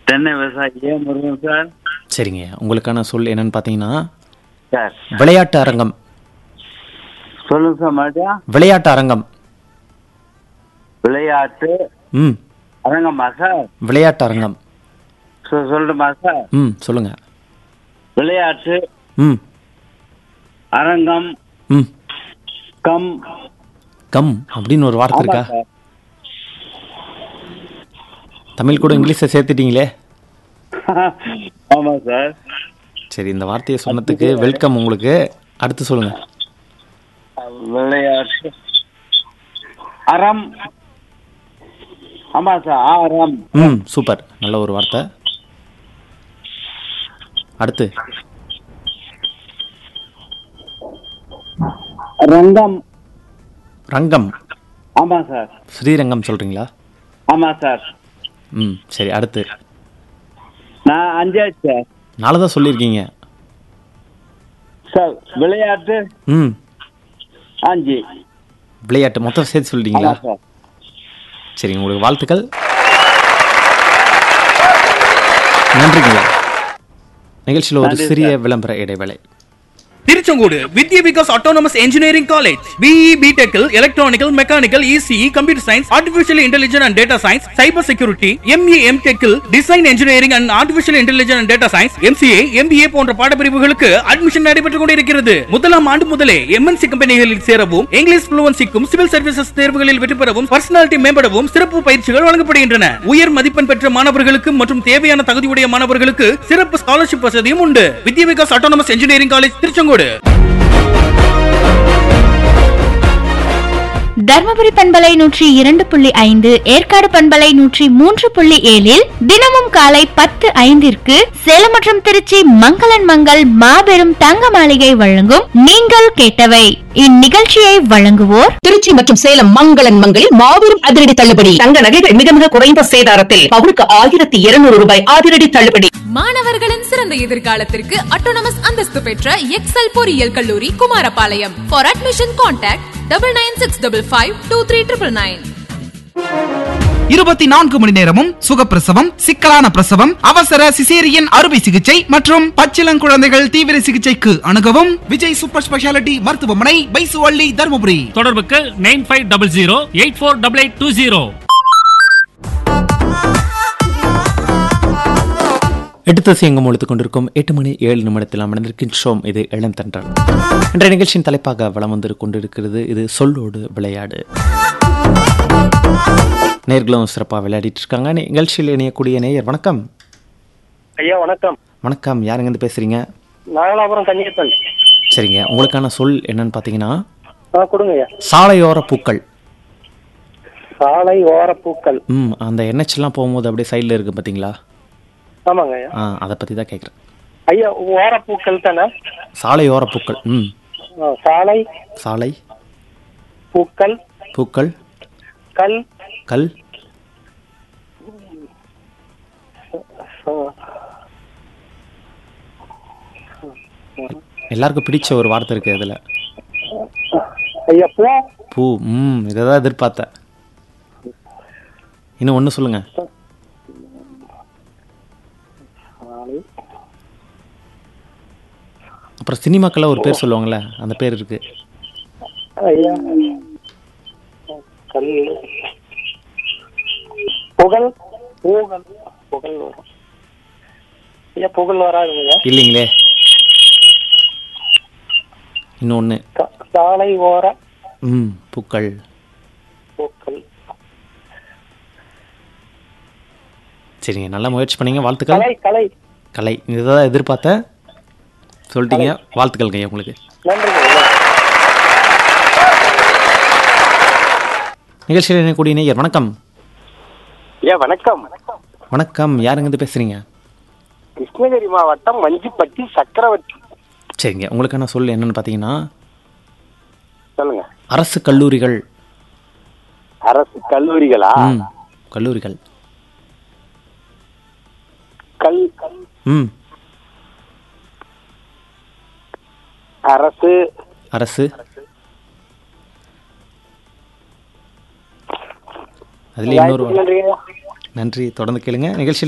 தென்னை விவசாயி ஏ முருகன் சார் சரிங்க உங்களுக்கான சொல் என்னன்னு பார்த்தீங்கன்னா சார் விளையாட்டு அரங்கம் சொல்லுங்க சார் மறுபடியும் விளையாட்டு அரங்கம் விளையாட்டு ம் அரங்கம்மா சார் விளையாட்டு அரங்கம் சொ- சொல்லட்டுமா சார் ம் சொல்லுங்க விளையாட்டு ம் அரங்கம் ம் கம் கம் அப்படின்னு ஒரு வார்த்தை ஆமா இருக்கா சார் தமிழ் கூட இங்கிலீஷை சேர்த்துட்டீங்களே ஆமா சார் சரி இந்த வார்த்தையை சொன்னதுக்கு வெல்கம் உங்களுக்கு அடுத்து சொல்லுங்க விளையாட்டு அறம் ஆமா சார் ஆரம் ம் சூப்பர் நல்ல ஒரு வார்த்தை அடுத்து ரங்கம் ரங்கம் ஆமா சார் ஸ்ரீரங்கம் சொல்றீங்களா ஆமா சார் ம் சரி அடுத்து நான் அஞ்சாச்சு சார் நாளை தான் சொல்லியிருக்கீங்க சார் விளையாட்டு ம் அஞ்சு விளையாட்டு மொத்தம் சேர்த்து சொல்லிட்டீங்களா ஆமா சார் சரி உங்களுக்கு வாழ்த்துக்கள் நன்றிங்க நிகழ்ச்சியில் ஒரு நன்றி சிறிய விளம்பர இடைவேளை Tiruchengode Vidya Vikas autonomous engineering college B E பிடெக்கில் electrical mechanical E C E computer science artificial intelligence and data science cyber security M A M டெக்கில் design engineering and artificial intelligence and data science M C A M B A போன்ற பாடப்பிரிவுகளுக்கு அட்மிஷன் நடைபெற்றுக் கொண்டிருக்கிறது முதலாம் ஆண்டு முதலே எம்என்சி கம்பெனிகளில் சேரவும் இங்கிலீஷ் புளுவன்சிக்கும் சிவில் சர்வீசஸ் தேர்வுகளில் வெற்றி பெறவும் பர்சனாலிட்டி மேம்படவும் சிறப்பு பயிற்சிகள் வழங்கப்படுகின்றன உயர் மதிப்பெண் பெற்ற மாணவர்களுக்கு மற்றும் தேவையான தகுதியுடைய மாணவர்களுக்கு சிறப்பு ஸ்காலர்ஷிப் வசதியும் உண்டு Vidya Vikas autonomous engineering college Tiruchengode Dharmapuri பண்பலை நூற்றி இரண்டு புள்ளி ஐந்து ஏற்காடு பண்பலை நூற்றி மூன்று புள்ளி ஏழில் தினமும் காலை பத்து ஐந்திற்கு சேலம் மற்றும் திருச்சி மங்களன் மங்கள் மாபெரும் தங்க மாளிகை வழங்கும் நீங்கள் கேட்டவை இந்நிகழ்ச்சியை வழங்குவோர் திருச்சி மற்றும் சேலம் மங்களன் மங்களில் மாபெரும் அதிரடி தள்ளுபடி தங்க நகைகள் மிக மிக குறைந்த சேதாரத்தில் பவுனுக்கு ஆயிரத்தி இருநூறு ரூபாய் அதிரடி தள்ளுபடி மாணவர்களின் சிறந்த எதிர்காலத்திற்கு அட்டோனமஸ் அந்தஸ்து பெற்ற எக்ஸல் பொறியியல் கல்லூரி Kumarapalayam for admission contact double nine six double five two three triple nine இருபத்தி நான்கு மணி நேரமும் சுகப்பிரசவம் சிக்கலான பிரசவம் அவசர சிசேரியன் அறுவை சிகிச்சை மற்றும் பச்சிளங்குழந்தைகள் தீவிர சிகிச்சைக்கு அணுகவும் விஜய் சூப்பர் ஸ்பெஷாலிட்டி மருத்துவமனை பைசுவள்ளி தருமபுரி தொடர்புக்கு nine five double zero eight four double eight two zero எடுத்து எங்கும் ஒழித்துக் கொண்டிருக்கும் எட்டு மணி ஏழு நிமிடத்தில் அமர்ந்திருக்கின்றோம் இது இளந்தன்றல் இன்றைய நிகழ்ச்சியின் தலைப்பாக வலம் வந்து கொண்டிருக்கிறது இது சொல்லோடு விளையாடு நேர்களும் சிறப்பாக விளையாடிட்டு இருக்காங்க நிகழ்ச்சியில் இணையக்கூடிய நேயர் வணக்கம் ஐயா வணக்கம் வணக்கம் யாருங்கேருந்து பேசுறீங்க நாகலாபுரம் கன்னியப்பன் சரிங்க உங்களுக்கான சொல் என்னன்னு பார்த்தீங்கன்னா ஆ கொடுங்க ஐயா சாலையோர பூக்கள் சாலை ஓரப்பூக்கள் ம் அந்த என்ஹெச்லாம் போகும்போது அப்படியே சைடில் இருக்கு பார்த்தீங்களா ஆமாங்க ஐயா ஆ அதை பற்றி தான் கேட்குறேன் ஐயா ஓரப்பூக்கள் தானே சாலையோர பூக்கள் ம் ஆ, சாலை சாலை பூக்கள் பூக்கள் கல் கல் ஆ, எல்லாருக்கும் பிடிச்ச ஒரு வார்த்தை இருக்கு இதில் ஐயா பூ பூ ம் இதை தான் எதிர்பார்த்தேன் இன்னும் ஒன்று சொல்லுங்க சாலை அப்புறம் சினிமாக்கெல்லாம் ஒரு பேர் சொல்லுவாங்கல்ல அந்த பேர் இருக்கு ஐயா கல் புகழ் புகழ் புகழ் வரும் ஐயா புகழ் வராதுங்க இல்லைங்களே இன்னும் ஒன்று சா- சாலை ஓர ம் பூக்கள் பூக்கள் சரிங்க நல்லா முயற்சி பண்ணீங்க வாழ்த்துக்கள் கலை கலை கலை இதை தான் எதிர்பார்த்தேன் சொல்லிட்டீங்க வாழ்த்துக்கள் கையா உங்களுக்கு நன்றிங்க ஐயா நிகழ்ச்சியில் இணையக்கூடிய நேயர் வணக்கம் ஐயா வணக்கம் வணக்கம் யாருங்கேருந்து பேசுறீங்க கிருஷ்ணகிரி மாவட்டம் மஞ்சிப்பட்டி சக்கரவர்த்தி சரிங்க உங்களுக்கான சொல் என்னன்னு பார்த்தீங்கன்னா சொல்லுங்க அரசு கல்லூரிகள் அரசு கல்லூரிகளா ம் கல்லூரிகள் கல் ம் அரசு அரசு அதுல இன்னொரு நன்றிங்க நன்றி தொடர்ந்து கேளுங்க நிகழ்ச்சியில்